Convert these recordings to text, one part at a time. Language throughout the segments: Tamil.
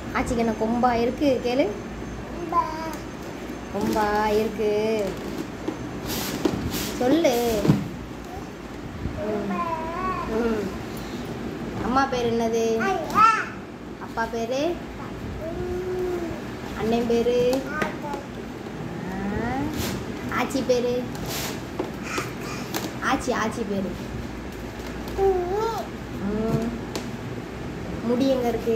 ஆச்சிக்கு என்ன கொம்பா இருக்கு கேளு கொம்பா இருக்கு சொல்லு ம். ம் அம்மா பேர் என்னது அப்பா பேரு அண்ணன் பேரு ஆ. ஆச்சி பேரு ஆச்சி ஆச்சி பேரு ம். முடி எங்க இருக்கு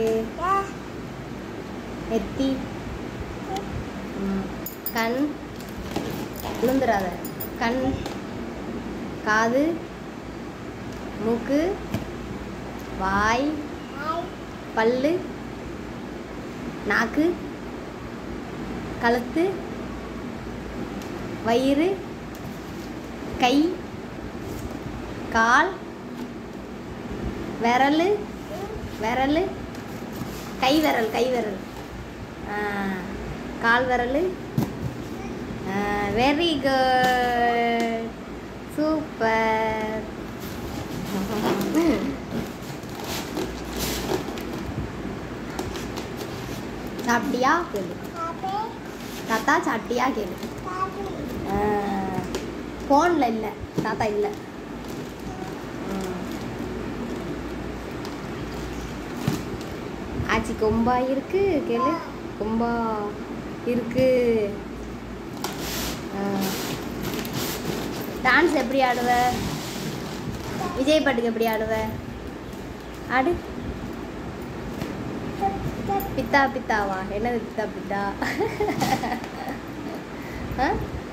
நெத்தி ம். கண் விழுந்துடாத கண் காது மூக்கு வாய் பல்லு நாக்கு கழுத்து வயிறு கை கால் விரல் விரல் கை விரல் கை விரல் ஆ, கால் விரல் வெரி குட் சூப்பர் சாப்பிட்டியா கேளு தாத்தா சாப்பிட்டியா கேளு ஃபோனில் இல்லை தாத்தா இல்லை ஆச்சி கொம்பா இருக்கு கேளு கொம்பா இருக்கு டான்ஸ் எப்படி ஆடுவ விஜய் பாட்டுக்கு எப்படி ஆடுவ ஆடு பித்தா பித்தாவா என்னது பித்தா பித்தா ஆ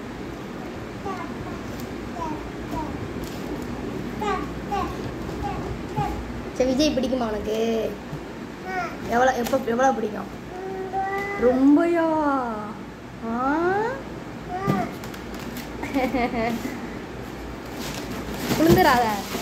சரி விஜய் பிடிக்குமா உனக்கு எவ்வளோ எப்போ எவ்வளோ பிடிக்கும் ரொம்பயா ஆ விழுந்துடாத